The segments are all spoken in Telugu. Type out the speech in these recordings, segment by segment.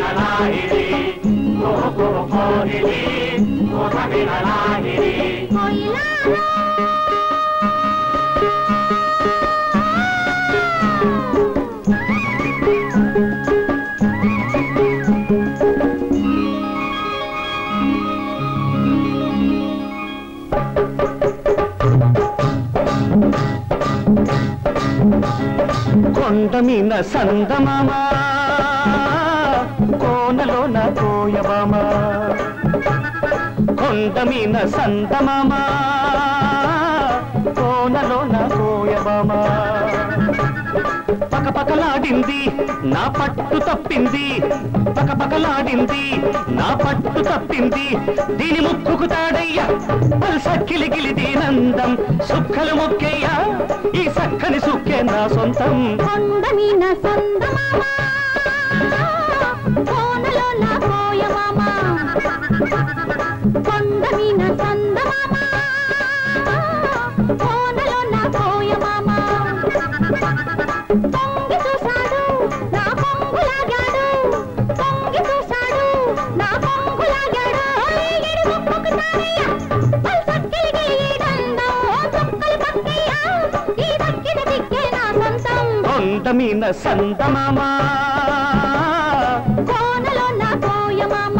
కొండ మీద సందమామ కోనలోన కోయబామ కొండ మీద సందమామ కోనలోన కోయబామ పకపకలాడింది నా పట్టు తప్పింది పకపకలాడింది నా పట్టు తప్పింది దీని ముక్కుకు తాడయ్యా సక్కిలి గిలి దీనందం సుక్కలు మొక్కయ్యా ఈ సక్కని సుక్కే నా సొంతం కొండ మీన సందమామ కోనలో నా కోయమామ కొండ మీన సందమామ కోనలో నా కోయమామ తొంగి చూశాడు నా కొంగులాగాడు తొంగి చూశాడు నా కొంగులాగాడు ఎడి ముక్కుకు తారయ్య పల్సక్కిలిగి ఈడందం చుక్కలు పక్కయ్య ఈ దక్కిన దిక్కే నా సొంతం కొండ మీద సందమామా కోనలో నా కోయమామ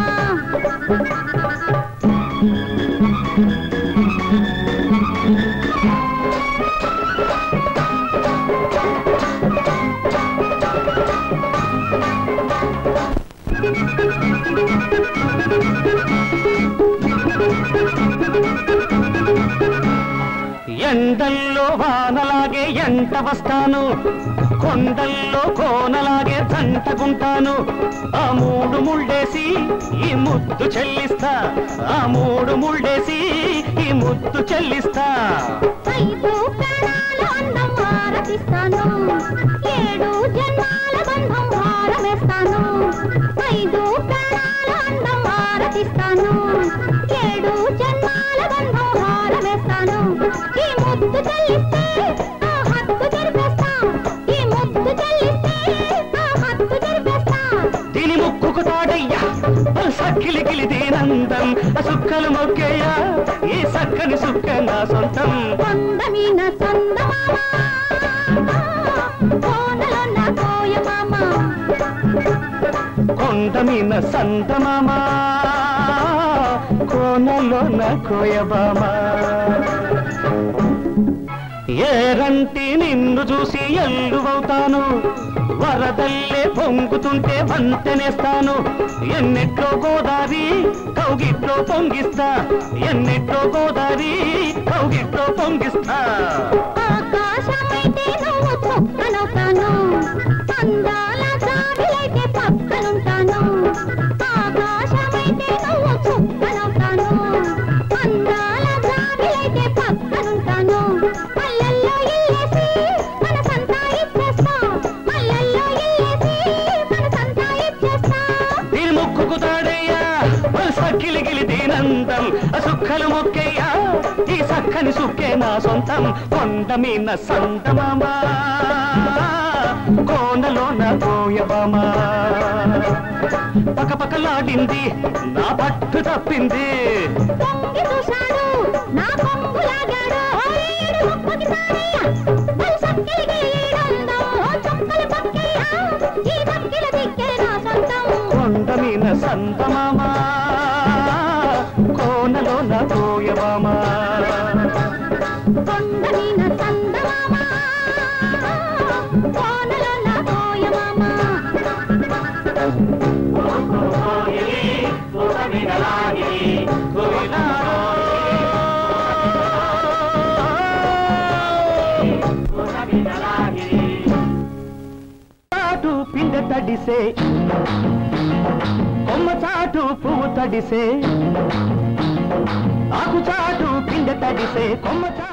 ఎండల్లో వానలాగే ఎంట వస్తాను కొండల్లో కోనలాగే తంటకుంటాను ఆ మూడు ముళ్ళేసి ఈ ముద్దు చెల్లిస్తా ఆ మూడు ముళ్ళేసి ఈ ముద్దు చెల్లిస్తా ఐదు ప్రాణాల అందం ఆరతిస్తాను ఏడు జన్మాల బంధం హారమేస్తాను ఐదు ప్రాణాల అందం ఆరతిస్తాను ఏడు జన్మాల బంధం హారమేస్తాను ఈ ముద్దు చెల్లిస్తే ఆ హద్దు జరిపేస్తా ఈ ముద్దు చెల్లిస్తే ఆ హద్దు జరిపేస్తా దీని ముక్కుకు తాడయ్యా సక్కిలి గిలి దీనందం ఆ సుక్కలు మొక్కయ్యా ఈ సక్కని సుక్క నా సొంతం కొండ మీన సందమామ కోనలో నా కోయమామ కొండ మీద సందమామా కోనలో నా కోయబామా ఏరంటి నిన్ను చూసి ఎల్లువవుతాను వరదల్లే పొంగుతుంటే వంతెనేస్తాను ఎన్నెట్లో గోదారి కౌగిట్లో పొంగిస్తా ఎన్నెట్లో గోదారి కౌగిట్లో పొంగిస్తా ఆకాశమైతే నువ్వు చుక్కనవుతాను అందాల జాబిలైతే పక్కనుంటాను ఆకాశమైతే నువ్వు చుక్కనవుతాను అందాల జాబిలైతే పక్కనుంటాను మల్లెల్లో ఇల్లేసి మనసంతా ఇచ్చేస్తా మల్లెల్లో ఇల్లేసి మనసంతా ఇచ్చేస్తా దీని ముక్కుకు తాడయ్యా సక్కిలి గిలి దీనందం ఆ సుక్కలు మొక్కయ్యా ఈ సక్కని సుక్కే నా సొంతం కొండ మీద సందమామా కోనలో నా కోయబామా పకపకలాడింది నా పట్టు తప్పింది పొంగి చూశాడు నా కొంగు లాగాడు ఏడు ముక్కుకి తారయ్య బలి సక్కిలిగి ఈడందం చుక్కలు పక్కయ్య ఈ దక్కిల దిక్కే నా సొంతం కొండ మీద సందమామా కోనలో నా కోయబామా కొండ మీన సందమామ కోనలో నా కోయమామ చాటు పిందె తడిసే కొమ్మ చాటు పువ్వు తడిసే ఆకు చాటు పిందె తడిసే కొమ్మ చాటు